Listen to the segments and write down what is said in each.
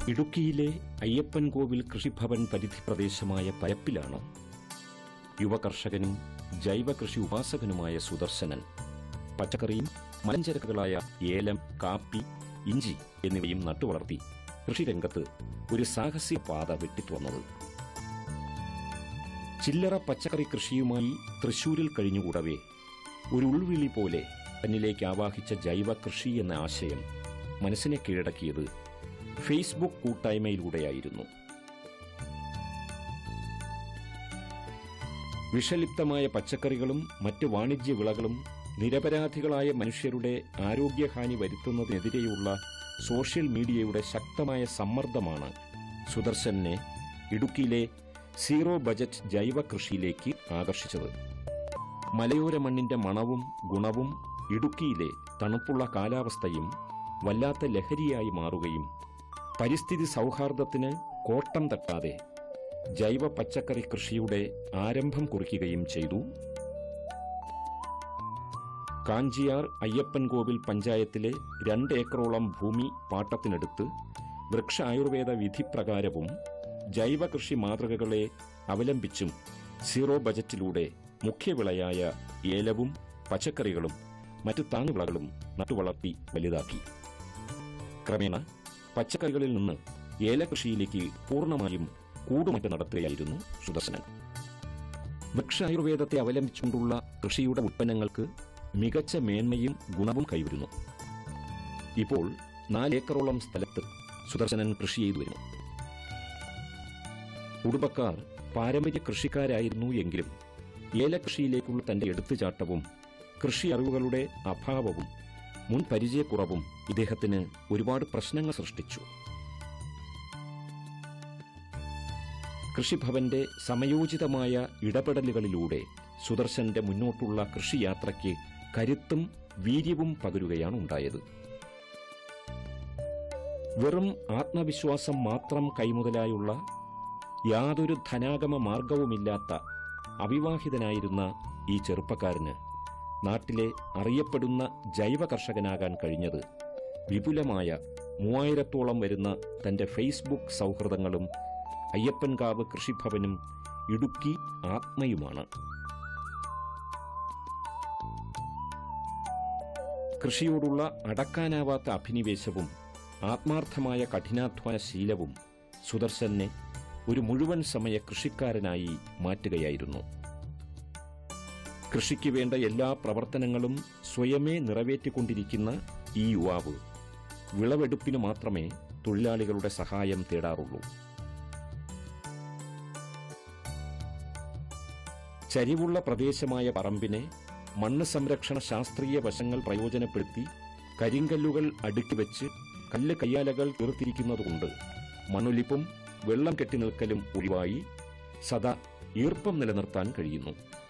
ഇടുക്കിയിലെ അയ്യപ്പൻകോവിൽ കൃഷിഭവൻ പരിധി പ്രദേശമായ പരപ്പിലാണ് യുവകർഷകനും ജൈവ കൃഷി ഉപാസകനുമായ സുദർശനൻ പച്ചക്കറിയും മലഞ്ചരക്കുകളായ ഏലം കാപ്പി ഇഞ്ചി എന്നിവയും നട്ടുവളർത്തി കൃഷിരംഗത്ത് ഒരു സാഹസിക പാത വെട്ടിത്തുറന്നത് ചില്ലറ പച്ചക്കറി കൃഷിയുമായി തൃശൂരിൽ കഴിഞ്ഞുകൂടവേ ഒരു ഉൾവിളി പോലെ തന്നിലേക്ക് ആവാഹിച്ച ജൈവ കൃഷി എന്ന ആശയം മനസ്സിനെ കീഴടക്കിയത് ഫേസ്ബുക്ക് കൂട്ടായ്മയിലൂടെയായിരുന്നു വിഷലിപ്തമായ പച്ചക്കറികളും മറ്റ് വാണിജ്യ വിളകളും നിരപരാധികളായ മനുഷ്യരുടെ ആരോഗ്യഹാനി വരുത്തുന്നതിനെതിരെയുള്ള സോഷ്യൽ മീഡിയയുടെ ശക്തമായ സമ്മർദ്ദമാണ് സുദർശനെ ഇടുക്കിയിലെ സീറോ ബജറ്റ് ജൈവ കൃഷിയിലേക്ക് ആകർഷിച്ചത് മലയോര മണ്ണിന്റെ മണവും ഗുണവും ഇടുക്കിയിലെ തണുപ്പുള്ള കാലാവസ്ഥയും വല്ലാത്ത ലഹരിയായി മാറുകയും പരിസ്ഥിതി സൗഹാർദ്ദത്തിന് കോട്ടം തട്ടാതെ ജൈവ പച്ചക്കറി കൃഷിയുടെ ആരംഭം കുറിക്കുകയും ചെയ്തു കാഞ്ചിയാർ അയ്യപ്പൻകോവിൽ പഞ്ചായത്തിലെ രണ്ട് ഏക്കറോളം ഭൂമി പാട്ടത്തിനെടുത്ത് വൃക്ഷ ആയുർവേദ വിധിപ്രകാരവും ജൈവ കൃഷി മാതൃകകളെ അവലംബിച്ചും സീറോ ബജറ്റിലൂടെ മുഖ്യവിളയായ ഏലവും പച്ചക്കറികളും മറ്റു താങ്ങുവിളകളും നട്ടുവളർത്തി വലുതാക്കി ക്രമേണ പച്ചക്കറികളിൽ നിന്ന് ഏലകൃഷിയിലേക്ക് പൂർണ്ണമായും കൂടുമാറ്റം നടത്തുകയായിരുന്നു സുദർശനൻ വൃക്ഷായുർവേദത്തെ അവലംബിച്ചുകൊണ്ടുള്ള കൃഷിയുടെ ഉൽപ്പന്നങ്ങൾക്ക് മികച്ച മേന്മയും ഗുണവും കൈവരുന്നു ഇപ്പോൾ നാലേക്കറോളം സ്ഥലത്ത് സുദർശനൻ കൃഷി ചെയ്തു വരുന്നു കുടുംബക്കാർ പാരമ്പര്യ കൃഷിക്കാരായിരുന്നു എങ്കിലും ഏലകൃഷിയിലേക്കുള്ള തന്റെ എടുത്തുചാട്ടവും കൃഷി അറിവുകളുടെ അഭാവവും മുൻ പരിചയക്കുറവും ഇദ്ദേഹത്തിന് ഒരുപാട് പ്രശ്നങ്ങൾ സൃഷ്ടിച്ചു കൃഷിഭവന്റെ സമയോചിതമായ ഇടപെടലുകളിലൂടെ സുദർശന്റെ മുന്നോട്ടുള്ള കൃഷിയാത്രയ്ക്ക് കരുത്തും വീര്യവും പകരുകയാണ് ഉണ്ടായത് വെറും ആത്മവിശ്വാസം മാത്രം കൈമുതലായുള്ള യാതൊരു ധനാഗമ മാർഗവുമില്ലാത്ത അവിവാഹിതനായിരുന്ന ഈ ചെറുപ്പക്കാരന് നാട്ടിലെ അറിയപ്പെടുന്ന ജൈവ കർഷകനാകാൻ കഴിഞ്ഞത് വിപുലമായ മൂവായിരത്തോളം വരുന്ന തന്റെ ഫേസ്ബുക്ക് സൗഹൃദങ്ങളും അയ്യപ്പൻകാവ് കൃഷിഭവനും ഇടുക്കി ആത്മയുമാണ് കൃഷിയോടുള്ള അടക്കാനാവാത്ത അഭിനിവേശവും ആത്മാർത്ഥമായ കഠിനാധ്വാന ശീലവും സുദർശനെ ഒരു മുഴുവൻ സമയ കൃഷിക്കാരനായി മാറ്റുകയായിരുന്നു കൃഷിക്ക് വേണ്ട എല്ലാ പ്രവർത്തനങ്ങളും സ്വയമേ നിറവേറ്റിക്കൊണ്ടിരിക്കുന്ന ഈ യുവാവ് വിളവെടുപ്പിന് മാത്രമേ തൊഴിലാളികളുടെ സഹായം തേടാറുള്ളൂ ചരിവുള്ള പ്രദേശമായ പറമ്പിനെ മണ്ണ് സംരക്ഷണ ശാസ്ത്രീയ വശങ്ങൾ പ്രയോജനപ്പെടുത്തി കരിങ്കല്ലുകൾ അടുക്കിവെച്ച് കല്ല് കയ്യാലകൾ തീർത്തിരിക്കുന്നതുകൊണ്ട് മണ്ണൊലിപ്പും വെള്ളം കെട്ടിനിൽക്കലും ഒഴിവായി സദാ ഈർപ്പം നിലനിർത്താൻ കഴിയുന്നു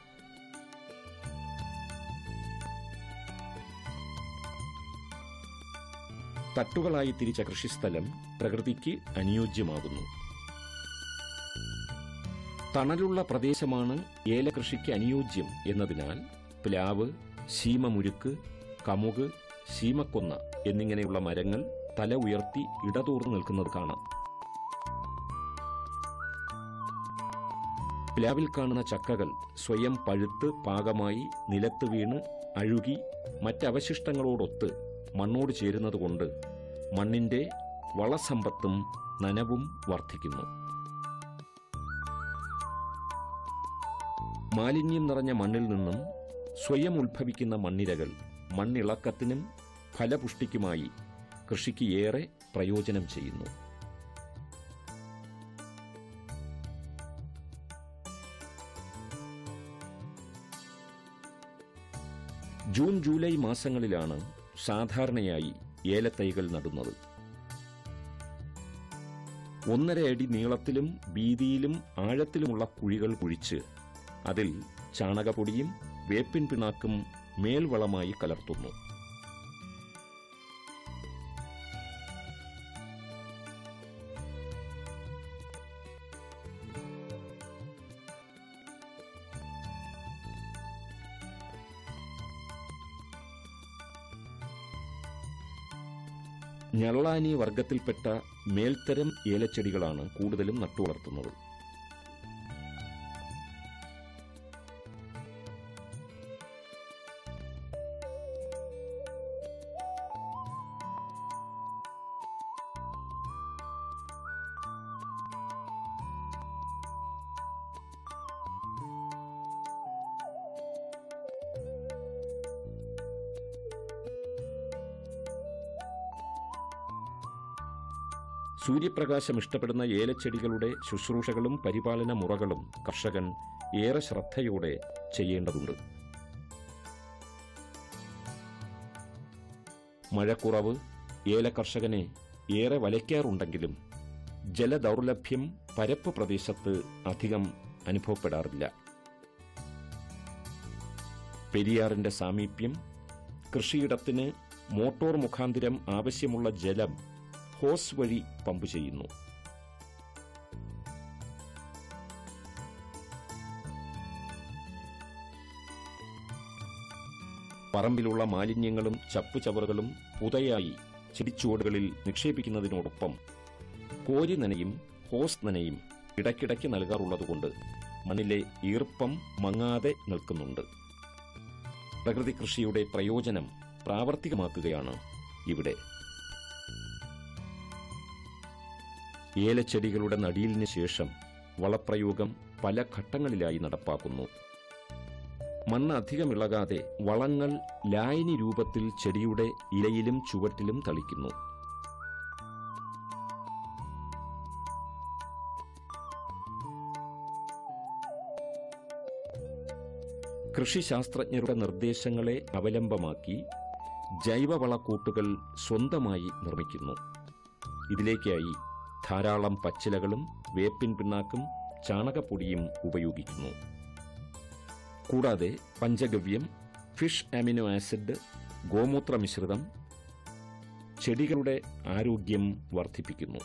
തട്ടുകളായി തിരിച്ച കൃഷിസ്ഥലം പ്രകൃതിക്ക് അനുയോജ്യമാകുന്നു തണലുള്ള പ്രദേശമാണ് ഏലകൃഷിക്ക് അനുയോജ്യം എന്നതിനാൽ പ്ലാവ് ശീമമുരുക്ക് കമുക് ശീമക്കൊന്ന എന്നിങ്ങനെയുള്ള മരങ്ങൾ തല ഉയർത്തി ഇടതൂർന്നു നിൽക്കുന്നത് കാണാം പ്ലാവിൽ കാണുന്ന ചക്കകൾ സ്വയം പഴുത്ത് പാകമായി നിലത്ത് വീണ് അഴുകി മറ്റവശിഷ്ടങ്ങളോടൊത്ത് മണ്ണോട് ചേരുന്നതുകൊണ്ട് മണ്ണിന്റെ വളസമ്പത്തും നനവും വർദ്ധിക്കുന്നു മാലിന്യം നിറഞ്ഞ മണ്ണിൽ നിന്നും സ്വയം ഉത്ഭവിക്കുന്ന മണ്ണിരകൾ മണ്ണിളക്കത്തിനും ഫലപുഷ്ടിക്കുമായി കൃഷിക്ക് ഏറെ പ്രയോജനം ചെയ്യുന്നു ജൂൺ ജൂലൈ മാസങ്ങളിലാണ് സാധാരണയായി ഏലത്തൈകൾ നടുന്നത് ഒന്നര അടി നീളത്തിലും വീതിയിലും ആഴത്തിലുമുള്ള കുഴികൾ കുഴിച്ച് അതിൽ ചാണകപ്പൊടിയും വേപ്പിൻ പിണ്ണാക്കും മേൽവളമായി കലർത്തുന്നു ഞള്ളാനി വർഗത്തിൽപ്പെട്ട മേൽത്തരം ഏലച്ചെടികളാണ് കൂടുതലും നട്ടുവളർത്തുന്നത് സൂര്യപ്രകാശം ഇഷ്ടപ്പെടുന്ന ഏലച്ചെടികളുടെ ശുശ്രൂഷകളും പരിപാലന മുറകളും കർഷകൻ ഏറെ ശ്രദ്ധയോടെ ചെയ്യേണ്ടതുണ്ട് മഴക്കുറവ് ഏല കർഷകനെ ഏറെ വലയ്ക്കാറുണ്ടെങ്കിലും ജലദൗർലഭ്യം പരപ്പ് പ്രദേശത്ത് അധികം അനുഭവപ്പെടാറില്ല പെരിയാറിന്റെ സാമീപ്യം കൃഷിയിടത്തിന് മോട്ടോർ മുഖാന്തിരം ആവശ്യമുള്ള ജലം ഹോസ് വഴി പമ്പ് ചെയ്യുന്നു പറമ്പിലുള്ള മാലിന്യങ്ങളും ചപ്പുചവറുകളും പുതയായി ചെടിച്ചുവടുകളിൽ നിക്ഷേപിക്കുന്നതിനോടൊപ്പം കോരി നനയും ഹോസ് നനയും ഇടയ്ക്കിടയ്ക്ക് നൽകാറുള്ളതുകൊണ്ട് മണ്ണിലെ ഈർപ്പം മങ്ങാതെ നിൽക്കുന്നുണ്ട് പ്രകൃതി കൃഷിയുടെ പ്രയോജനം പ്രാവർത്തികമാക്കുകയാണ് ഇവിടെ ഏലച്ചെടികളുടെ നടീലിന് ശേഷം വളപ്രയോഗം പല ഘട്ടങ്ങളിലായി നടപ്പാക്കുന്നു മണ്ണ് അധികം ഇളകാതെ വളങ്ങൾ ലായനി രൂപത്തിൽ ചെടിയുടെ ഇലയിലും ചുവട്ടിലും തളിക്കുന്നു കൃഷിശാസ്ത്രജ്ഞരുടെ നിർദ്ദേശങ്ങളെ അവലംബമാക്കി ജൈവവളക്കൂട്ടുകൾ സ്വന്തമായി നിർമ്മിക്കുന്നു ഇതിലേക്കായി ധാരാളം പച്ചിലകളും വേപ്പിൻ പിണ്ണാക്കും ചാണകപ്പൊടിയും ഉപയോഗിക്കുന്നു കൂടാതെ പഞ്ചഗവ്യം ഫിഷ് അമിനോ ആസിഡ് ഗോമൂത്ര മിശ്രിതം ചെടികളുടെ ആരോഗ്യം വർദ്ധിപ്പിക്കുന്നു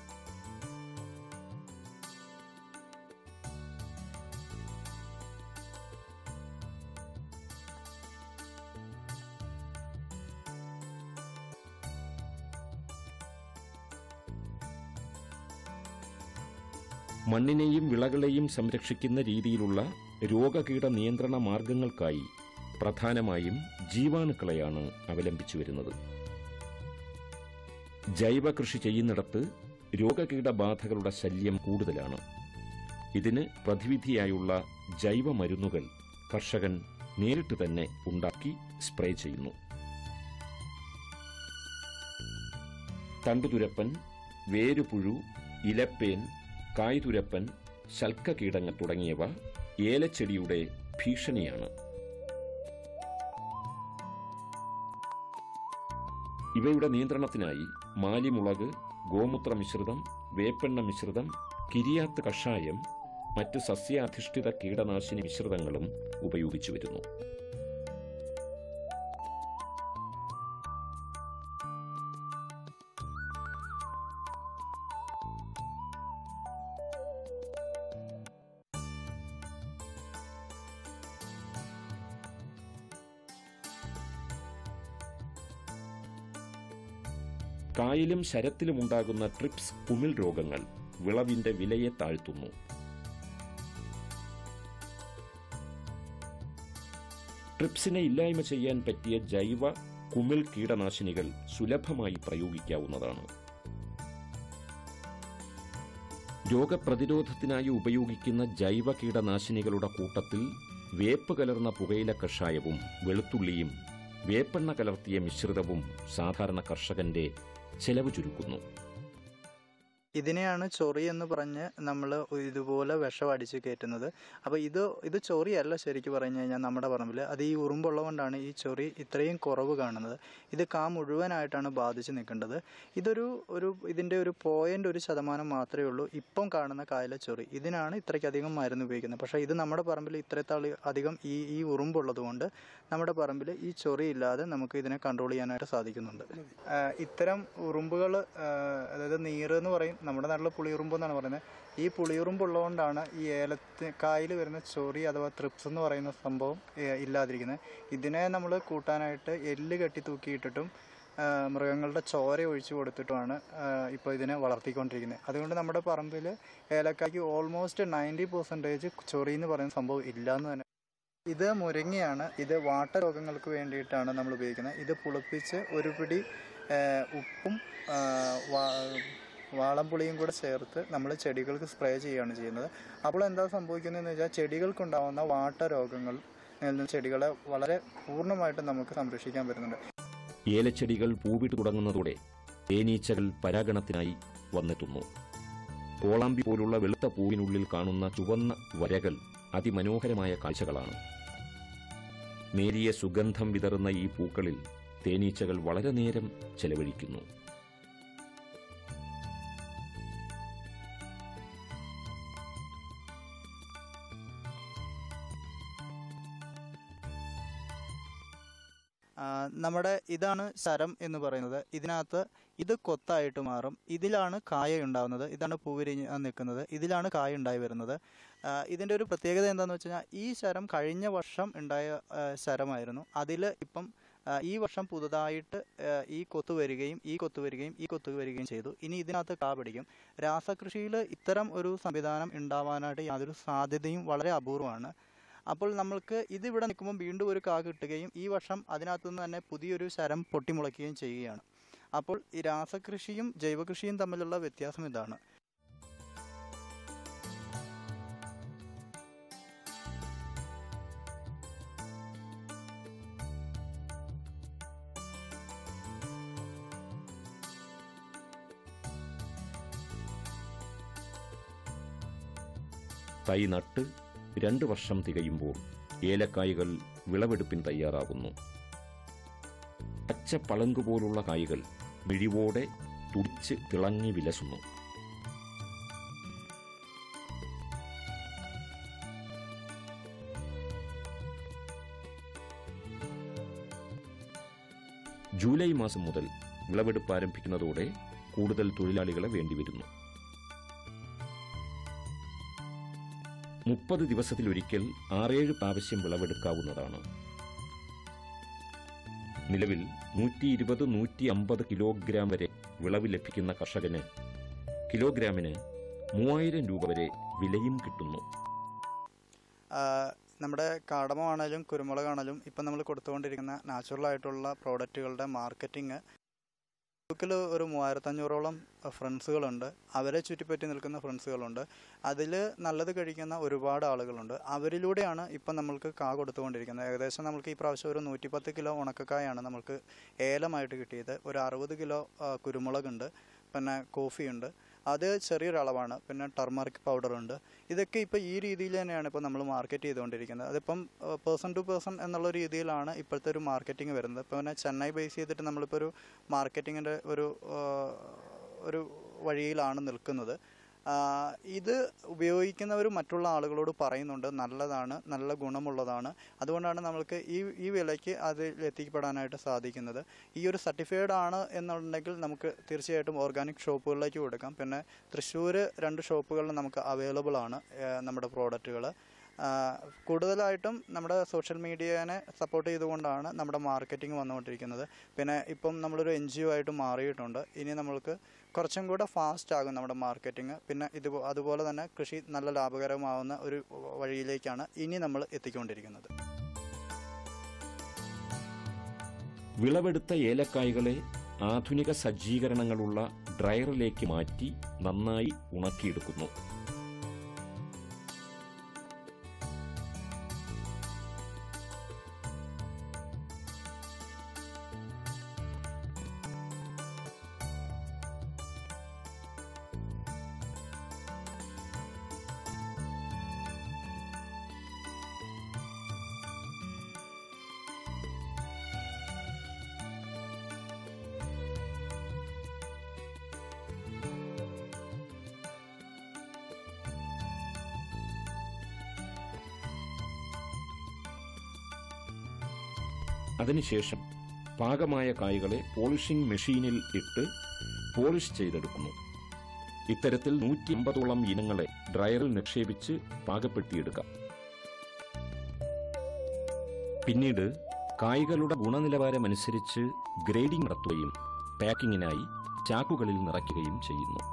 മണ്ണിനെയും വിളകളെയും സംരക്ഷിക്കുന്ന രീതിയിലുള്ള രോഗകീട നിയന്ത്രണ മാർഗങ്ങൾക്കായി പ്രധാനമായും ജീവാണുക്കളെയാണ് അവലംബിച്ചു വരുന്നത് ജൈവ കൃഷി ചെയ്യുന്നിടത്ത് രോഗകീടബാധകളുടെ ശല്യം കൂടുതലാണ് ഇതിന് പ്രതിവിധിയായുള്ള ജൈവ മരുന്നുകൾ കർഷകൻ നേരിട്ട് തന്നെ ഉണ്ടാക്കി സ്പ്രേ ചെയ്യുന്നു തണ്ടുതുരപ്പൻ വേരുപുഴു ഇലപ്പേൻ കായ്തുരപ്പൻ ശൽക്കകീടങ്ങൾ തുടങ്ങിയവ ഏലച്ചെടിയുടെ ഭീഷണിയാണ് ഇവയുടെ നിയന്ത്രണത്തിനായി മാലിമുളക് ഗോമൂത്ര മിശ്രിതം വേപ്പെണ്ണ മിശ്രിതം കിരിയാത്ത് കഷായം മറ്റ് സസ്യാധിഷ്ഠിത കീടനാശിനി മിശ്രിതങ്ങളും ഉപയോഗിച്ചു വരുന്നു കായിലും ശരത്തിലും ഉണ്ടാകുന്ന ട്രിപ്സ് കുമിൾ രോഗങ്ങൾ വിളവിന്റെ വിലയെ താഴ്ത്തുന്നു ട്രിപ്സിനെ ഇല്ലായ്മ ചെയ്യാൻ പറ്റിയ ജൈവ കുമിൾ കീടനാശിനികൾ സുലഭമായി പ്രയോഗിക്കാവുന്നതാണ് രോഗപ്രതിരോധത്തിനായി ഉപയോഗിക്കുന്ന ജൈവ കീടനാശിനികളുടെ കൂട്ടത്തിൽ വേപ്പ് കലർന്ന പുകയില കഷായവും വെളുത്തുള്ളിയും വേപ്പെണ്ണ കലർത്തിയ മിശ്രിതവും സാധാരണ കർഷകന്റെ ചെലവ് ചുരുക്കുന്നു ഇതിനെയാണ് ചൊറി എന്ന് പറഞ്ഞ് നമ്മൾ ഇതുപോലെ വിഷം അടിച്ച് കയറ്റുന്നത് അപ്പോൾ ഇത് ഇത് ചൊറിയല്ല ശരിക്കും പറഞ്ഞു കഴിഞ്ഞാൽ നമ്മുടെ പറമ്പിൽ അത് ഈ ഉറുമ്പുള്ളതുകൊണ്ടാണ് ഈ ചൊറി ഇത്രയും കുറവ് കാണുന്നത് ഇത് കാ മുഴുവനായിട്ടാണ് ബാധിച്ച് നിൽക്കേണ്ടത് ഇതൊരു ഒരു ഇതിൻ്റെ ഒരു പോയിൻ്റ് ഒരു ശതമാനം മാത്രമേ ഉള്ളൂ ഇപ്പം കാണുന്ന കായല ചൊറി ഇതിനാണ് ഇത്രയ്ക്കധികം മരുന്ന് ഉപയോഗിക്കുന്നത് പക്ഷേ ഇത് നമ്മുടെ പറമ്പിൽ ഇത്രത്താൾ അധികം ഈ ഈ ഉറുമ്പുള്ളത് കൊണ്ട് നമ്മുടെ പറമ്പിൽ ഈ ചൊറി ഇല്ലാതെ നമുക്ക് ഇതിനെ കൺട്രോൾ ചെയ്യാനായിട്ട് സാധിക്കുന്നുണ്ട് ആ, ഇത്തരം ഉറുമ്പുകൾ അതായത് നീറ് എന്ന് പറയും നമ്മുടെ നാട്ടിൽ പുളിയുറുമ്പ് എന്നാണ് പറയുന്നത് ഈ പുളിയുറുമ്പ് ഉള്ളതുകൊണ്ടാണ് ഈ ഏലത്ത് കായിൽ വരുന്ന ചൊറി അഥവാ ത്രിപ്സ് എന്ന് പറയുന്ന സംഭവം ഏ, ഇല്ലാതിരിക്കുന്നത് ഇതിനെ നമ്മൾ കൂട്ടാനായിട്ട് എല്ല് കെട്ടി തൂക്കിയിട്ടിട്ടും ആ, മൃഗങ്ങളുടെ ചോര ഒഴിച്ചു കൊടുത്തിട്ടുമാണ് ഇപ്പോൾ ഇതിനെ വളർത്തിക്കൊണ്ടിരിക്കുന്നത് അതുകൊണ്ട് നമ്മുടെ പറമ്പിൽ ഏലക്കായ്ക്ക് ഓൾമോസ്റ്റ് നയൻറ്റി പെർസെൻറ്റേജ് ചൊറി എന്ന് പറയുന്ന സംഭവം ഇല്ലയെന്ന് തന്നെ ഇത് മുരിങ്ങയാണ് ഇത് വാട്ട രോഗങ്ങൾക്ക് വേണ്ടിയിട്ടാണ് നമ്മൾ ഉപയോഗിക്കുന്നത് ഇത് പുളിപ്പിച്ച് ഒരു പിടി ആ, ഉപ്പും ആ, വാ- വാളംപുളിയും കൂടെ ചേർത്ത് നമ്മൾ ചെടികൾക്ക് സ്പ്രേ ചെയ്യുകയാണ് ചെയ്യുന്നത് അപ്പോൾ എന്താ സംഭവിക്കുന്നതെന്ന് വെച്ചാൽ ചെടികൾക്കുണ്ടാകുന്ന വാട്ട രോഗങ്ങൾ നിന്ന് ചെടികളെ വളരെ പൂർണ്ണമായിട്ടും നമുക്ക് സംരക്ഷിക്കാൻ പറ്റുന്നുണ്ട് ഏലച്ചെടികൾ പൂവിട്ട് തുടങ്ങുന്നതോടെ തേനീച്ചകൾ പരാഗണത്തിനായി വന്നെത്തുന്നു കോളാമ്പി പോലുള്ള വെളുത്ത പൂവിനുള്ളിൽ കാണുന്ന ചുവന്ന വരകൾ അതിമനോഹരമായ കാഴ്ചകളാണ് നേരിയ സുഗന്ധം വിതറുന്ന ഈ പൂക്കളിൽ തേനീച്ചകൾ വളരെ നേരം ചെലവഴിക്കുന്നു ആ, നമ്മുടെ ഇതാണ് ശരം എന്ന് പറയുന്നത് ഇതിനകത്ത് ഇത് കൊത്തായിട്ട് മാറും ഇതിലാണ് കായ ഉണ്ടാവുന്നത് ഇതാണ് പൂവിരിഞ്ഞ് നിൽക്കുന്നത് ഇതിലാണ് കായ ഉണ്ടായി വരുന്നത് ആ, ഇതിൻ്റെ ഒരു പ്രത്യേകത എന്താണെന്ന് വെച്ച് കഴിഞ്ഞാൽ ഈ ശരം കഴിഞ്ഞ വർഷം ഉണ്ടായ ആ, ശരമായിരുന്നു അതിൽ ഇപ്പം ആ, ഈ വർഷം പുതുതായിട്ട് ആ, ഈ കൊത്തു വരികയും ഈ കൊത്തു വരികയും ഈ കൊത്തു വരികയും ചെയ്തു ഇനി ഇതിനകത്ത് കാ പിടിക്കും രാസകൃഷിയിൽ ഇത്തരം ഒരു സംവിധാനം ഉണ്ടാവാനായിട്ട് യാതൊരു സാധ്യതയും വളരെ അപൂർവമാണ് അപ്പോൾ നമ്മൾക്ക് ഇതിവിടെ നിൽക്കുമ്പോൾ വീണ്ടും ഒരു കാ കിട്ടുകയും ഈ വർഷം അതിനകത്തു നിന്ന് തന്നെ പുതിയൊരു ശരം പൊട്ടിമുളയ്ക്കുകയും ചെയ്യുകയാണ് അപ്പോൾ ഈ രാസകൃഷിയും ജൈവകൃഷിയും തമ്മിലുള്ള വ്യത്യാസം ഇതാണ് തൈ നട്ട് രണ്ട് വർഷം തികയുമ്പോൾ ഏലക്കായ്കൾ വിളവെടുപ്പിന് തയ്യാറാകുന്നു പച്ച പളങ്ക് പോലുള്ള കായ്കൾ മിഴിവോടെ തുടിച്ച് തിളങ്ങി വിലസുന്നു ജൂലൈ മാസം മുതൽ വിളവെടുപ്പ് ആരംഭിക്കുന്നതോടെ കൂടുതൽ തൊഴിലാളികളെ വേണ്ടിവരുന്നു മുപ്പത് ദിവസത്തിലൊരിക്കൽ ആറേഴ് പ്രാവശ്യം വിളവെടുക്കാവുന്നതാണ് നിലവിൽ നൂറ്റി ഇരുപത് നൂറ്റി അമ്പത് കിലോഗ്രാം വരെ വിളവ് ലഭിക്കുന്ന കർഷകന് കിലോഗ്രാമിന് മൂവായിരം രൂപ വരെ വിലയും കിട്ടുന്നു ആ, നമ്മുടെ കാടമാണേലും കുരുമുളകാണേലും ഇപ്പം നമ്മൾ കൊടുത്തുകൊണ്ടിരിക്കുന്ന നാച്ചുറൽ ആയിട്ടുള്ള പ്രോഡക്റ്റുകളുടെ മാർക്കറ്റിംഗ് ഫേസ്ബുക്കിൽ ഒരു മൂവായിരത്തഞ്ഞൂറോളം ഫ്രണ്ട്സുകളുണ്ട് അവരെ ചുറ്റിപ്പറ്റി നിൽക്കുന്ന ഫ്രണ്ട്സുകളുണ്ട് അതിൽ നല്ലത് കഴിക്കുന്ന ഒരുപാട് ആളുകളുണ്ട് അവരിലൂടെയാണ് ഇപ്പം നമ്മൾക്ക് കാ കൊടുത്തുകൊണ്ടിരിക്കുന്നത് ഏകദേശം നമുക്ക് ഈ പ്രാവശ്യം ഒരു നൂറ്റിപ്പത്ത് കിലോ ഉണക്കക്കായാണ് നമുക്ക് ഏലമായിട്ട് കിട്ടിയത് ഒരു അറുപത് കിലോ ആ, കുരുമുളകുണ്ട് പിന്നെ കോഫിയുണ്ട് അത് ചെറിയൊരു അളവാണ് പിന്നെ ടർമറിക് പൗഡർ ഉണ്ട് ഇതൊക്കെ ഇപ്പോൾ ഈ രീതിയിൽ തന്നെയാണ് ഇപ്പോൾ നമ്മൾ മാർക്കറ്റ് ചെയ്തുകൊണ്ടിരിക്കുന്നത് അതിപ്പം പേഴ്സൺ ടു പേഴ്സൺ എന്നുള്ള രീതിയിലാണ് ഇപ്പോഴത്തെ ഒരു മാർക്കറ്റിംഗ് വരുന്നത് ഇപ്പോൾ പിന്നെ ചെന്നൈ ബേസ് ചെയ്തിട്ട് നമ്മളിപ്പോൾ ഒരു മാർക്കറ്റിങ്ങിൻ്റെ ഒരു ആ, ഒരു വഴിയിലാണ് നിൽക്കുന്നത് ആ, ഇത് ഉപയോഗിക്കുന്നവർ മറ്റുള്ള ആളുകളോട് പറയുന്നുണ്ട് നല്ലതാണ് നല്ല ഗുണമുള്ളതാണ് അതുകൊണ്ടാണ് നമ്മൾക്ക് ഈ ഈ വിലയ്ക്ക് അതിൽ എത്തിപ്പെടാനായിട്ട് സാധിക്കുന്നത് ഈ ഒരു സർട്ടിഫൈഡ് ആണ് എന്നുണ്ടെങ്കിൽ നമുക്ക് തീർച്ചയായിട്ടും ഓർഗാനിക് ഷോപ്പുകളിലേക്ക് കൊടുക്കാം പിന്നെ തൃശ്ശൂർ രണ്ട് ഷോപ്പുകളിൽ നമുക്ക് അവൈലബിൾ ആണ് ഏഹ്, നമ്മുടെ പ്രോഡക്റ്റുകൾ കൂടുതലായിട്ടും നമ്മുടെ സോഷ്യൽ മീഡിയനെ സപ്പോർട്ട് ചെയ്തുകൊണ്ടാണ് നമ്മുടെ മാർക്കറ്റിംഗ് വന്നുകൊണ്ടിരിക്കുന്നത് പിന്നെ ഇപ്പം നമ്മളൊരു എൻ ജി ഒ ആയിട്ട് മാറിയിട്ടുണ്ട് ഇനി നമ്മൾക്ക് കുറച്ചും കൂടെ ഫാസ്റ്റ് ആകും നമ്മുടെ മാർക്കറ്റിംഗ് പിന്നെ ഇത് അതുപോലെ തന്നെ കൃഷി നല്ല ലാഭകരമാവുന്ന ഒരു വഴിയിലേക്കാണ് ഇനി നമ്മൾ എത്തിക്കൊണ്ടിരിക്കുന്നത് വിളവെടുത്ത ഏലക്കായ്കളെ ആധുനിക സജ്ജീകരണങ്ങളുള്ള ഡ്രയറിലേക്ക് മാറ്റി നന്നായി ഉണക്കിയെടുക്കുന്നു അതിനുശേഷം പാകമായ കായ്കളെ പോളിഷിംഗ് മെഷീനിൽ ഇട്ട് പോളിഷ് ചെയ്തെടുക്കുന്നു ഇത്തരത്തിൽ നൂറ്റി അമ്പതോളം ഇനങ്ങളെ ഡ്രയറിൽ നിക്ഷേപിച്ച് പാകപ്പെടുത്തിയെടുക്കാം പിന്നീട് കായ്കളുടെ ഗുണനിലവാരമനുസരിച്ച് ഗ്രേഡിംഗ് നടത്തുകയും പാക്കിങ്ങിനായി ചാക്കുകളിൽ നിറയ്ക്കുകയും ചെയ്യുന്നു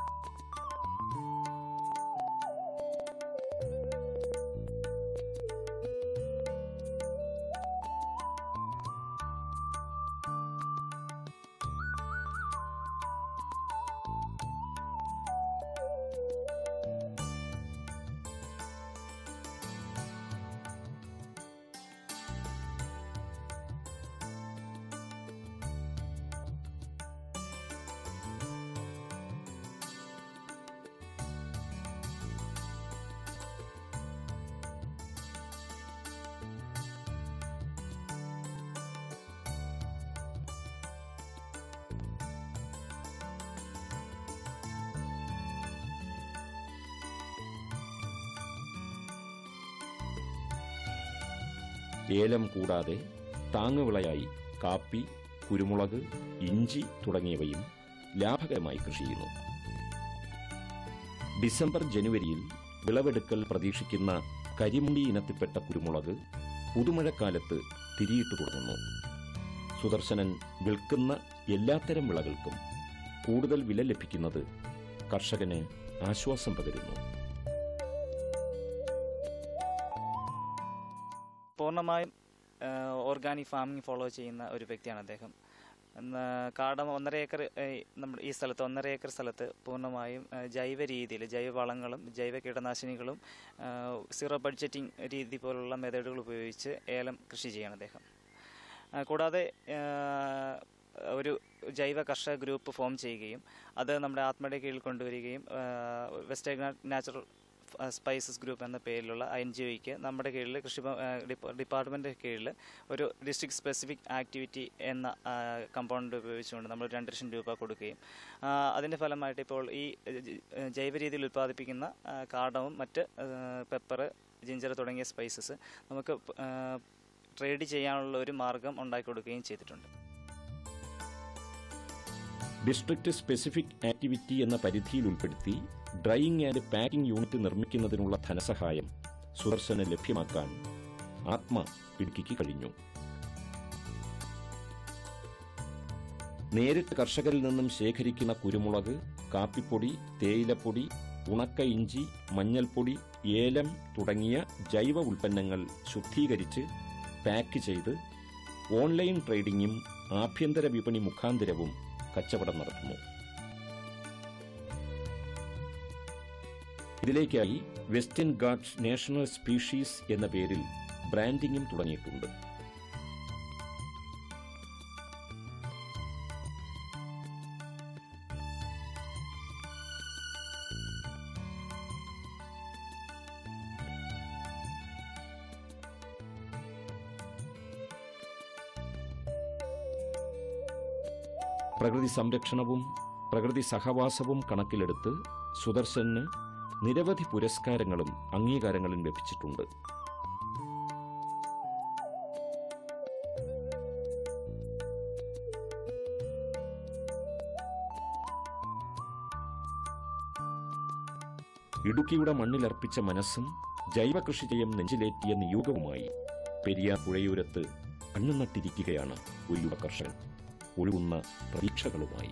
ഏലം കൂടാതെ താങ്ങുവിളയായി കാപ്പി കുരുമുളക് ഇഞ്ചി തുടങ്ങിയവയും ലാഭകരമായി കൃഷി ചെയ്യുന്നു ഡിസംബർ ജനുവരിയിൽ വിളവെടുക്കൽ പ്രതീക്ഷിക്കുന്ന കരിമുണ്ടി ഇനത്തിൽപ്പെട്ട കുരുമുളക് പുതുമഴക്കാലത്ത് തിരിയിട്ടു തുടങ്ങുന്നു സുദർശനൻ വിൽക്കുന്ന എല്ലാത്തരം വിളകൾക്കും കൂടുതൽ വില ലഭിക്കുന്നത് കർഷകന് ആശ്വാസം പകരുന്നു പൂർണ്ണമായും ഓർഗാനിക് ഫാമിംഗ് ഫോളോ ചെയ്യുന്ന ഒരു വ്യക്തിയാണ് അദ്ദേഹം എന്ന് കാടം ഒന്നര ഏക്കർ ഏഹ്, നമ്മുടെ ഈ സ്ഥലത്ത് ഒന്നര ഏക്കർ സ്ഥലത്ത് പൂർണ്ണമായും ഏഹ്, ജൈവ രീതിയിൽ ജൈവ വളങ്ങളും ജൈവ കീടനാശിനികളും ഏഹ്, സീറോ ബഡ്ജറ്റിംഗ് രീതി പോലുള്ള മെത്തേഡുകൾ ഉപയോഗിച്ച് ഏലം കൃഷി ചെയ്യാണ് അദ്ദേഹം ആ, കൂടാതെ ഏഹ്, ഒരു ജൈവ കർഷക ഗ്രൂപ്പ് ഫോം ചെയ്യുകയും അത് നമ്മുടെ ആത്മയുടെ കീഴിൽ കൊണ്ടുവരികയും ഏഹ്, വെസ്റ്റ് നാച്ചുറൽ സ്പൈസസ് ഗ്രൂപ്പ് എന്ന പേരിലുള്ള എൻ ജി ഒയ്ക്ക് നമ്മുടെ കീഴിൽ കൃഷി ഭ- ഏഹ് ഡിപ്പ- ഡിപ്പാർട്ട്മെൻറ്റ് കീഴിൽ ഒരു ഡിസ്ട്രിക്ട് സ്പെസിഫിക് ആക്ടിവിറ്റി എന്ന കമ്പൗണ്ട് ഉപയോഗിച്ചുകൊണ്ട് നമ്മൾ രണ്ട് ലക്ഷം രൂപ കൊടുക്കുകയും ആ, അതിൻ്റെ ഫലമായിട്ട് ഇപ്പോൾ ഈ ഏഹ്, ജ- ഏഹ് ജൈവ രീതിയിൽ ഉൽപ്പാദിപ്പിക്കുന്ന ആ, കാടവും മറ്റ് പെപ്പർ ജിഞ്ചർ തുടങ്ങിയ സ്പൈസസ് നമുക്ക് ട്രേഡ് ചെയ്യാനുള്ള ഒരു മാർഗം ഉണ്ടാക്കി കൊടുക്കുകയും ചെയ്തിട്ടുണ്ട് ഡിസ്ട്രിക്ട് സ്പെസിഫിക് ആക്ടിവിറ്റി എന്ന പരിധിയിൽ ഉൾപ്പെടുത്തി ഡ്രൈയിങ് ആൻഡ് പാക്കിംഗ് യൂണിറ്റ് നിർമ്മിക്കുന്നതിനുള്ള ധനസഹായം സുദർശന് ലഭ്യമാക്കാൻ ആത്മ ഇടുക്കിക്ക് കഴിഞ്ഞു നേരിട്ട് കർഷകരിൽ നിന്നും ശേഖരിക്കുന്ന കുരുമുളക് കാപ്പിപ്പൊടി തേയിലപ്പൊടി ഉണക്ക ഇഞ്ചി മഞ്ഞൾപ്പൊടി ഏലം തുടങ്ങിയ ജൈവ ഉൽപ്പന്നങ്ങൾ ശുദ്ധീകരിച്ച് പാക്ക് ചെയ്ത് ഓൺലൈൻ ട്രേഡിംഗും ആഭ്യന്തര വിപണി മുഖാന്തരവും കച്ചവടം നടത്തുന്നു ഇതിലേക്കായി വെസ്റ്റേൺ ഗാർഡ്സ് നാഷണൽ സ്പീഷീസ് എന്ന പേരിൽ ബ്രാൻഡിംഗും തുടങ്ങിയിട്ടുണ്ട് പ്രകൃതി സംരക്ഷണവും പ്രകൃതി സഹവാസവും കണക്കിലെടുത്ത് സുദർശന് നിരവധി പുരസ്കാരങ്ങളും അംഗീകാരങ്ങളും ലഭിച്ചിട്ടുണ്ട് ഇടുക്കിയുടെ മണ്ണിലർപ്പിച്ച മനസ്സും ജൈവ കൃഷി ചെയ്യും നെഞ്ചിലേറ്റിയ നിയോഗവുമായി പെരിയാർ പുഴയോരത്ത് കണ്ണുനട്ടിരിക്കുകയാണ് ഒരു യുവ കർഷകൻ ഒഴുകുന്ന പ്രതീക്ഷകളുമായി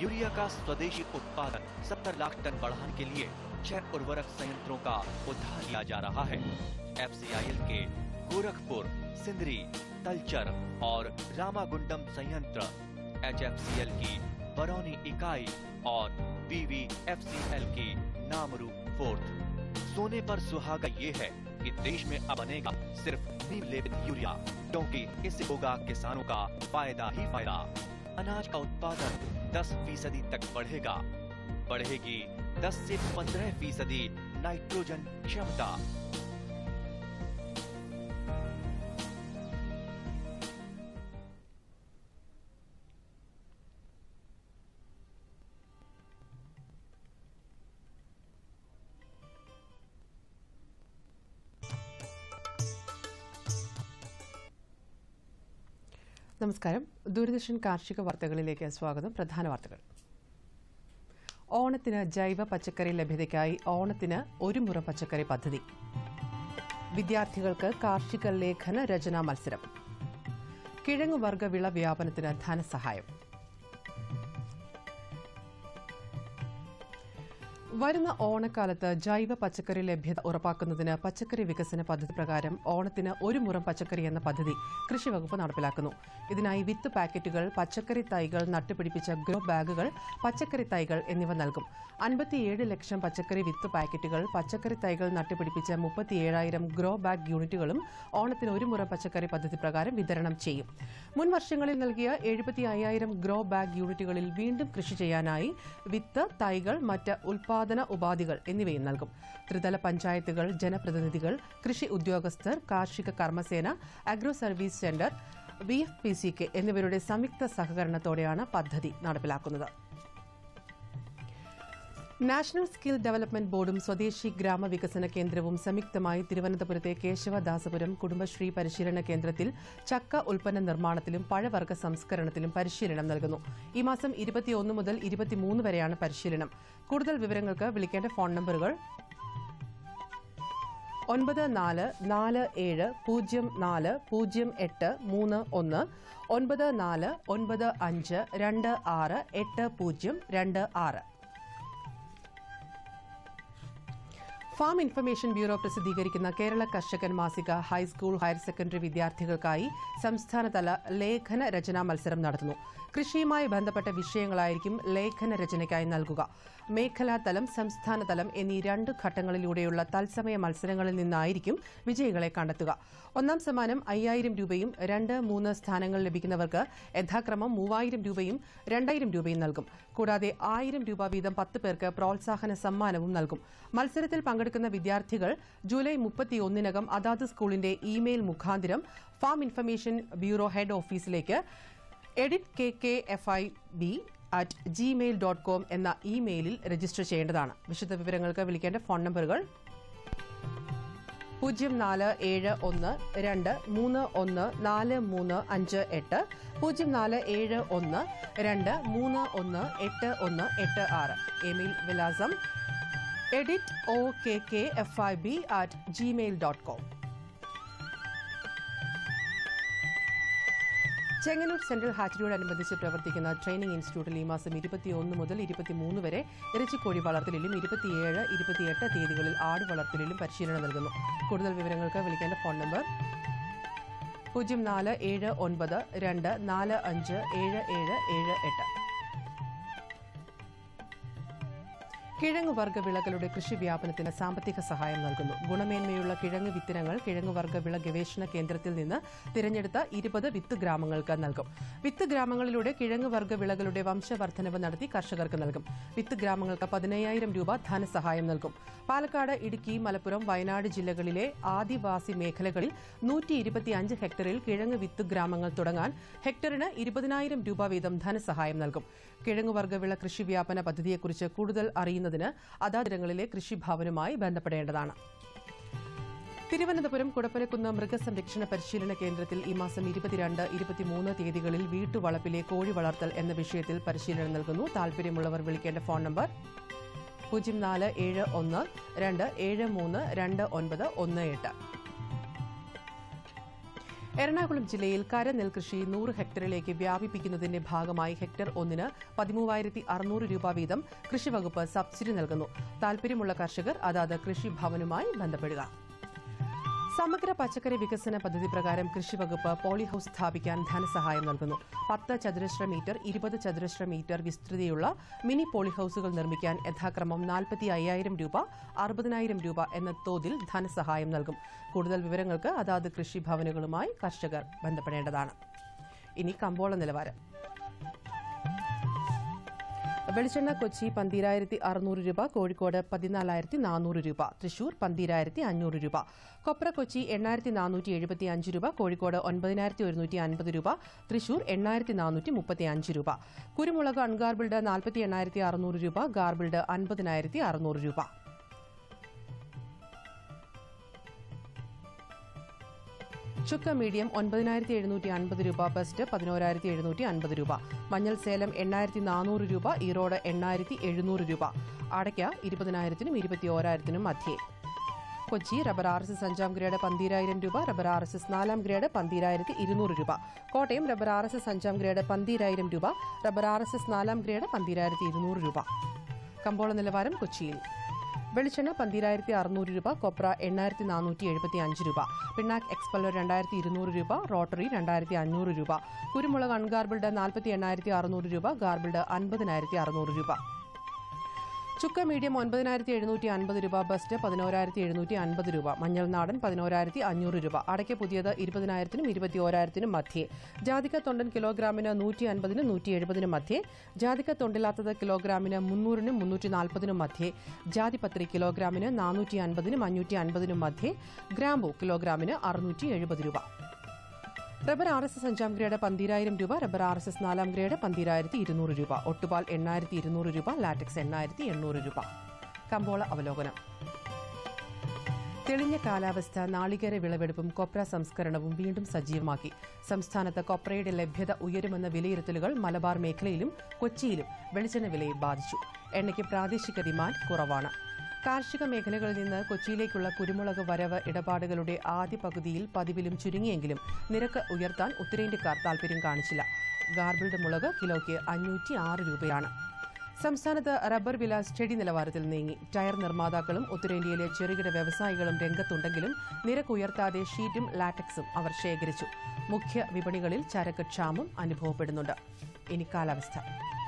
यूरिया का स्वदेशी उत्पादन 70 लाख टन बढ़ाने के लिए छह उर्वरक संयंत्रों का उद्धार किया जा रहा है एफसीआईएल के गोरखपुर सिंदरी तलचर और रामागुंडम संयंत्र एचएफसीएल की बरौनी इकाई और बीवीएफसीएल की नामरू फोर्थ सोने पर सुहागा ये है कि देश में अब बनेगा सिर्फ नीम लेपित यूरिया क्योंकि इससे होगा किसानों का फायदा ही फायदा अनाज का उत्पादन 10 फीसदी तक बढ़ेगा बढ़ेगी 10 से 15 फीसदी नाइट्रोजन क्षमता നമസ്കാരം ദൂരദർശൻ കാർഷിക വാർത്തകളിലേക്ക് സ്വാഗതം പ്രധാന വാർത്തകൾ ഓണത്തിന് ജൈവ പച്ചക്കറി ലഭ്യതയ്ക്കായി ഓണത്തിന് ഒരു മുറ പച്ചക്കറി പദ്ധതി വിദ്യാർത്ഥികൾക്ക് കാർഷിക ലേഖന രചനാ മത്സരം കിഴങ്ങുവർഗ വിള വ്യാപനത്തിന് ധനസഹായം വരുന്ന ഓണക്കാലത്ത് ജൈവ പച്ചക്കറി ലഭ്യത ഉറപ്പാക്കുന്നതിന് പച്ചക്കറി വികസന പദ്ധതി പ്രകാരം ഓണത്തിന് ഒരു മുറം പച്ചക്കറി എന്ന പദ്ധതി കൃഷിവകുപ്പ് നടപ്പിലാക്കുന്നു ഇതിനായി വിത്ത് പാക്കറ്റുകൾ പച്ചക്കറി തൈകൾ നട്ടുപിടിപ്പിച്ച ഗ്രോ ബാഗുകൾ പച്ചക്കറി തൈകൾ എന്നിവ നൽകും അൻപത്തിയേഴ് ലക്ഷം പച്ചക്കറി വിത്ത് പാക്കറ്റുകൾ പച്ചക്കറി തൈകൾ നട്ടുപിടിപ്പിച്ച മുപ്പത്തിയേഴായിരം ഗ്രോ ബാഗ് യൂണിറ്റുകളും ഓണത്തിന് ഒരു മുറം പച്ചക്കറി പദ്ധതി പ്രകാരം വിതരണം ചെയ്യും മുൻ വർഷങ്ങളിൽ നൽകിയ എഴുപത്തി അയ്യായിരം ഗ്രോ ബാഗ് യൂണിറ്റുകളിൽ വീണ്ടും കൃഷി ചെയ്യാനായി വിത്ത് തൈകൾ മറ്റ് ഉൽപാദന ഉപാധികൾ എന്നിവയും നൽകും ത്രിതല പഞ്ചായത്തുകൾ ജനപ്രതിനിധികൾ കൃഷി ഉദ്യോഗസ്ഥർ കാർഷിക കർമ്മസേന agro service centre B F P C K എന്നിവരുടെ സംയുക്ത സഹകരണത്തോടെയാണ് പദ്ധതി നടപ്പിലാക്കുന്നത് നാഷണൽ സ്കിൽ ഡെവലപ്മെന്റ് ബോർഡും സ്വദേശി ഗ്രാമവികസന കേന്ദ്രവും സംയുക്തമായി തിരുവനന്തപുരത്തെ കേശവദാസപുരം കുടുംബശ്രീ പരിശീലന കേന്ദ്രത്തിൽ ചക്ക ഉൽപ്പന്ന നിർമ്മാണത്തിലും പഴവർഗ്ഗ സംസ്കരണത്തിലും പരിശീലനം നൽകുന്നു ഈ മാസം ഇരുപത്തിയൊന്ന് മുതൽ ഇരുപത്തിമൂന്ന് വരെയാണ് പരിശീലനം കൂടുതൽ വിവരങ്ങൾക്ക് വിളിക്കേണ്ട ഫോൺ നമ്പറുകൾ ഒൻപത് നാല് നാല് ഏഴ് പൂജ്യം നാല് പൂജ്യം എട്ട് മൂന്ന് ഒന്ന് ഒൻപത് നാല് ഒൻപത് അഞ്ച് രണ്ട് ആറ് എട്ട് പൂജ്യം രണ്ട് ആറ് ഫാം ഇൻഫർമേഷൻ ബ്യൂറോ പ്രസിദ്ധീകരിക്കുന്ന കേരള കർഷകൻ മാസിക ഹൈസ്കൂൾ ഹയർ സെക്കൻഡറി വിദ്യാർത്ഥികൾക്കായി സംസ്ഥാനതല ലേഖന രചനാ മത്സരം നടത്തുന്നു കൃഷിയുമായി ബന്ധപ്പെട്ട വിഷയങ്ങളായിരിക്കും ലേഖന രചനയ്ക്കായി നൽകുക മേഖലാതലം സംസ്ഥാനതലം എന്നീ രണ്ട് ഘട്ടങ്ങളിലൂടെയുള്ള തത്സമയ മത്സരങ്ങളിൽ നിന്നായിരിക്കും വിജയികളെ കണ്ടെത്തുക ഒന്നാം സമ്മാനം അയ്യായിരം രൂപയും രണ്ട് മൂന്ന് സ്ഥാനങ്ങൾ ലഭിക്കുന്നവർക്ക് യഥാക്രമം മൂവായിരം രൂപയും രണ്ടായിരം രൂപയും നൽകും കൂടാതെ ആയിരം രൂപ വീതം പത്ത് പേർക്ക് പ്രോത്സാഹന സമ്മാനവും നൽകും മത്സരത്തിൽ പങ്കെടുക്കുന്ന വിദ്യാർത്ഥികൾ ജൂലൈ മുപ്പത്തിയൊന്നിനകം അതാത് സ്കൂളിന്റെ ഇമെയിൽ മുഖാന്തരം ഫാം ഇൻഫർമേഷൻ ബ്യൂറോ ഹെഡ് ഓഫീസിലേക്ക് edit K K F I B at Gmail dot com എന്ന ഇമെയിലിൽ രജിസ്റ്റർ ചെയ്യേണ്ടതാണ് വിശദവിവരങ്ങൾക്ക് വിളിക്കേണ്ട ഫോൺ നമ്പറുകൾ പൂജ്യം നാല് ഏഴ് ഒന്ന് രണ്ട് മൂന്ന് ഒന്ന് നാല് മൂന്ന് അഞ്ച് എട്ട് പൂജ്യം നാല് ഏഴ് ഒന്ന് രണ്ട് മൂന്ന് ഒന്ന് എട്ട് ഒന്ന് എട്ട് ആറ് ഇമെയിൽ വിലാസം edit O K K F I B at Gmail dot com Chengannur central ഹാച്ചറിയോടനുബന്ധിച്ച് പ്രവർത്തിക്കുന്ന ട്രെയിനിംഗ് ഇൻസ്റ്റിറ്റ്യൂട്ടിൽ ഈ മാസം ഇരുപത്തിയൊന്ന് മുതൽ ഇരുപത്തിമൂന്ന് വരെ ഇറച്ചിക്കോഴി വളർത്തലിലും ഇരുപത്തിയേഴ് ഇരുപത്തിയെട്ട് തീയതികളിൽ ആട് വളർത്തലിലും പരിശീലനം നൽകുന്നു കൂടുതൽ വിവരങ്ങൾക്ക് വിളിക്കേണ്ട ഫോൺ നമ്പർ പൂജ്യം നാല് ഏഴ് ഒൻപത് രണ്ട് നാല് അഞ്ച് ഏഴ് ഏഴ് ഏഴ് എട്ട് കിഴങ്ങുവർഗ്ഗ വിളകളുടെ കൃഷി വ്യാപനത്തിന് സാമ്പത്തിക സഹായം നൽകുന്നു ഗുണമേന്മയുള്ള കിഴങ്ങ് വിത്തിനങ്ങൾ കിഴങ്ങുവർഗ്ഗ വിള ഗവേഷണ കേന്ദ്രത്തിൽ നിന്ന് തിരഞ്ഞെടുത്ത ഇരുപത് വിത്ത് ഗ്രാമങ്ങൾക്ക് നൽകും വിത്ത് ഗ്രാമങ്ങളിലൂടെ കിഴങ്ങുവർഗ്ഗ വിളകളുടെ വംശവർദ്ധനവ് നടത്തി കർഷകർക്ക് നൽകും വിത്ത് ഗ്രാമങ്ങൾക്ക് പതിനയ്യായിരം രൂപ ധനസഹായം നൽകും പാലക്കാട് ഇടുക്കി മലപ്പുറം വയനാട് ജില്ലകളിലെ ആദിവാസി മേഖലകളിൽ നൂറ്റി ഇരുപത്തിയഞ്ച് ഹെക്ടറിൽ കിഴങ്ങ് വിത്ത് ഗ്രാമങ്ങൾ തുടങ്ങാൻ ഹെക്ടറിന് ഇരുപതിനായിരം രൂപ വീതം ധനസഹായം നൽകും കിഴങ്ങുവർഗ്ഗവിള കൃഷി വ്യാപന പദ്ധതിയെക്കുറിച്ച് കൂടുതൽ അറിയുന്നതിന് അതാതിരങ്ങളിലെ കൃഷിഭവനുമായി ബന്ധപ്പെടേണ്ടതാണ് തിരുവനന്തപുരം കുടപ്പനക്കുന്ന് മൃഗസംരക്ഷണ പരിശീലന കേന്ദ്രത്തിൽ ഈ മാസം ഇരുപത്തിരണ്ട് ഇരുപത്തിമൂന്ന് തീയതികളിൽ വീട്ടുവളപ്പിലെ കോഴി വളർത്തൽ എന്ന വിഷയത്തിൽ പരിശീലനം നൽകുന്നു താൽപര്യമുള്ളവർ വിളിക്കേണ്ട ഫോൺ നമ്പർ പൂജ്യം നാല് ഏഴ് ഒന്ന് രണ്ട് ഏഴ് മൂന്ന് രണ്ട് ഒൻപത് ഒന്ന് എട്ട് എറണാകുളം ജില്ലയിൽ കരനെൽകൃഷി നൂറ് ഹെക്ടറിലേക്ക് വ്യാപിപ്പിക്കുന്നതിന്റെ ഭാഗമായി ഹെക്ടർ ഒന്നിന് പതിമൂവായിരത്തി അറുന്നൂറ് രൂപ വീതം കൃഷിവകുപ്പ് സബ്സിഡി നൽകുന്നു താൽപര്യമുള്ള കർഷകർ അതാത് കൃഷിഭവനുമായി ബന്ധപ്പെടുക സമഗ്ര പച്ചക്കറി വികസന പദ്ധതി പ്രകാരം കൃഷിവകുപ്പ് പോളിഹൌസ് സ്ഥാപിക്കാൻ ധനസഹായം നൽകുന്നു പത്ത് ചതുരശ്ര മീറ്റർ ഇരുപത് ചതുരശ്ര മീറ്റർ വിസ്തൃതിയുള്ള മിനി പോളിഹൌസുകൾ നിർമ്മിക്കാൻ യഥാക്രമം നാൽപ്പത്തി അയ്യായിരം രൂപ അറുപതിനായിരം രൂപ എന്ന തോതിൽ ധനസഹായം നൽകും കൂടുതൽ വിവരങ്ങൾക്ക് അതാത് കൃഷിഭവനുകളുമായി കർഷകർ ബന്ധപ്പെടേണ്ടതാണ് ഇനി കമ്പോള നിലവാരം വെളിച്ചെണ്ണ കൊച്ചി പന്തീരായിരത്തി അറുന്നൂറ് രൂപ കോഴിക്കോട് പതിനാലായിരത്തി നാനൂറ് രൂപ തൃശൂർ പന്തീരായിരത്തി അഞ്ഞൂറ് രൂപ കൊപ്ര കൊച്ചി എണ്ണായിരത്തി നാനൂറ്റി എഴുപത്തി അഞ്ച് രൂപ കോഴിക്കോട് ഒൻപതിനായിരത്തി ഒരുന്നൂറ്റി അൻപത് രൂപ തൃശൂർ എണ്ണായിരത്തി നാനൂറ്റി മുപ്പത്തി അഞ്ച് രൂപ കുരുമുളക് അൺഗാർബിൾഡ് നാൽപ്പത്തി എണ്ണായിരത്തി അറുന്നൂറ് രൂപ ഗാർബിൾഡ് അൻപതിനായിരത്തി അറുന്നൂറ് രൂപ ചുക്ക മീഡിയം ഒൻപതിനായിരത്തി എഴുന്നൂറ്റി അൻപത് രൂപ ബെസ്റ്റ് പതിനോരായിരത്തി എഴുന്നൂറ്റി അൻപത് രൂപ മഞ്ഞൾ സേലം എണ്ണായിരത്തി നാനൂറ് രൂപ ഈറോഡ് എണ്ണായിരത്തി എഴുന്നൂറ് രൂപ അടയ്ക്ക ഇരുപതിനായിരത്തിനും ഇരുപത്തി ഓരായിരത്തിനും മധ്യേ Kochi rubber R S S അഞ്ചാം ഗ്രേഡ് പന്തീരായിരം രൂപ റബ്ബർ ആർ എസ് എസ് നാലാം ഗ്രേഡ് പന്തീരായിരത്തി ഇരുന്നൂറ് രൂപ Kottayam rubber R S S അഞ്ചാം ഗ്രേഡ് പന്തീരായിരം രൂപ റബ്ബർ ആർ എസ് എസ് നാലാം ഗ്രേഡ് പന്തീരായിരത്തി ഇരുന്നൂറ് രൂപ കമ്പോള നിലവാരം കൊച്ചിയിൽ വെളിച്ചെണ്ണ പന്തീരായിരത്തി അറുന്നൂറ് രൂപ കൊപ്ര എണ്ണായിരത്തി നാനൂറ്റി എഴുപത്തി അഞ്ച് രൂപ പിണ്ണാക്ക് എക്സ്പെല്ലർ രണ്ടായിരത്തി ഇരുന്നൂറ് രൂപ റോട്ടറി രണ്ടായിരത്തി അഞ്ഞൂറ് രൂപ കുരുമുളക് അൺഗാർബിൾഡ് നാൽപ്പത്തി എണ്ണായിരത്തി അറുന്നൂറ് രൂപ ഗാർബിൾഡ് അൻപതിനായിരത്തി അറുന്നൂറ് രൂപ ചുക്ക മീഡിയം ഒൻപതിനായിരത്തി എഴുന്നൂറ്റി അൻപത് രൂപ ബെസ്റ്റ് പതിനോരായിരത്തി എഴുന്നൂറ്റി അൻപത് രൂപ മഞ്ഞൾ നാടൻ പതിനോരായിരത്തി അഞ്ഞൂറ് രൂപ അടയ്ക്ക പുതിയത് ഇരുപതിനായിരത്തിനും ഇരുപത്തി ഓരായിരത്തിനും മധ്യേ ജാതിക്ക തൊണ്ടൻ കിലോഗ്രാമിന് നൂറ്റി അൻപതിനും നൂറ്റി എഴുപതിനും മധ്യേ ജാതിക്ക തൊണ്ടില്ലാത്തത് കിലോഗ്രാമിന് മുന്നൂറിനും മുന്നൂറ്റി നാൽപ്പതിനും മധ്യേ ജാതിപത്രി കിലോഗ്രാമിന് നാനൂറ്റി അൻപതിനും അഞ്ഞൂറ്റി അൻപതിനും മധ്യേ ഗ്രാമ്പു കിലോഗ്രാമിന് അറുന്നൂറ്റി എഴുപത് രൂപ റബ്ബർ ആർ എസ് എസ് അഞ്ചാം ഗ്രേഡ് പന്തീരായിരം രൂപ റബ്ബർ ആർ എസ് എസ് നാലാം ഗ്രേഡ് പന്തീരായിരത്തി ഇരുന്നൂറ് രൂപ ഒട്ടുപാൽ എണ്ണായിരത്തി ഇരുന്നൂറ് രൂപ ലാറ്റക്സ് എണ്ണായിരത്തി എണ്ണൂറ് രൂപ കമ്പോള അവലോകനം തെളിഞ്ഞ കാലാവസ്ഥ നാളികേര വിളവെടുപ്പും കൊപ്ര സംസ്കരണവും വീണ്ടും സജീവമാക്കി സംസ്ഥാനത്ത് കൊപ്രയുടെ ലഭ്യത ഉയരുമെന്ന വിലയിരുത്തലുകൾ മലബാർ മേഖലയിലും കൊച്ചിയിലും വെളിച്ചെണ്ണ വിലയെ ബാധിച്ചു എണ്ണയ്ക്ക് പ്രാദേശിക ഡിമാൻഡ് കുറവാണ് കാർഷിക മേഖലകളിൽ നിന്ന് കൊച്ചിയിലേക്കുള്ള കുരുമുളക് വരവ് ഇടപാടുകളുടെ ആദ്യ പകുതിയിൽ പതിവിലും ചുരുങ്ങിയെങ്കിലും നിരക്ക് ഉയർത്താൻ ഉത്തരേന്ത്യക്കാർ താൽപര്യം കാണിച്ചില്ല ഗാർബിൾഡ് മുളക് കിലോയ്ക്ക് അഞ്ഞൂറ്റി ആറ് രൂപയാണ് സംസ്ഥാനത്ത് റബ്ബർ വില സ്റ്റഡി നിലവാരത്തിൽ നീങ്ങി ടയർ നിർമ്മാതാക്കളും ഉത്തരേന്ത്യയിലെ ചെറുകിട വ്യവസായികളും രംഗത്തുണ്ടെങ്കിലും നിരക്ക് ഉയർത്താതെ ഷീറ്റും ലാറ്റക്സും അവർ ശേഖരിച്ചു മുഖ്യ വിപണികളിൽ ചരക്ക് ക്ഷാമം അനുഭവപ്പെടുന്നുണ്ട് ഇനി കാലാവസ്ഥ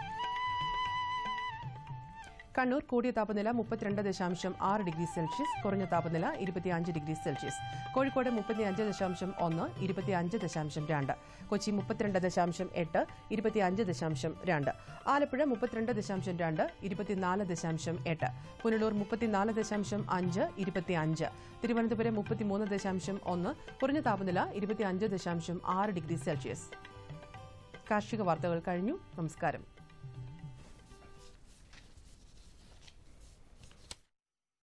കണ്ണൂർ കൂടിയ താപനില മുപ്പത്തിരണ്ട് ദശാംശം ആറ് ഡിഗ്രി സെൽഷ്യസ് കുറഞ്ഞ താപനില ഇരുപത്തിയഞ്ച് ഡിഗ്രി സെൽഷ്യസ് കോഴിക്കോട് മുപ്പത്തിയഞ്ച് ദശാംശം ഒന്ന് ഇരുപത്തിയഞ്ച് ദശാംശം രണ്ട് കൊച്ചി മുപ്പത്തിരണ്ട് ദശാംശം എട്ട് ഇരുപത്തിയഞ്ച് ദശാംശം രണ്ട് ആലപ്പുഴ മുപ്പത്തിരണ്ട് ദശാംശം രണ്ട് ഇരുപത്തിനാല് ദശാംശം എട്ട് പുനലൂർ മുപ്പത്തിനാല് ദശാംശം അഞ്ച് ഇരുപത്തിയഞ്ച് തിരുവനന്തപുരം മുപ്പത്തിമൂന്ന് ദശാംശം ഒന്ന് കുറഞ്ഞ താപനില ഇരുപത്തിയഞ്ച് ദശാംശം ആറ് ഡിഗ്രി സെൽഷ്യസ് കാർഷിക വാർത്തകൾ കഴിഞ്ഞു നമസ്കാരം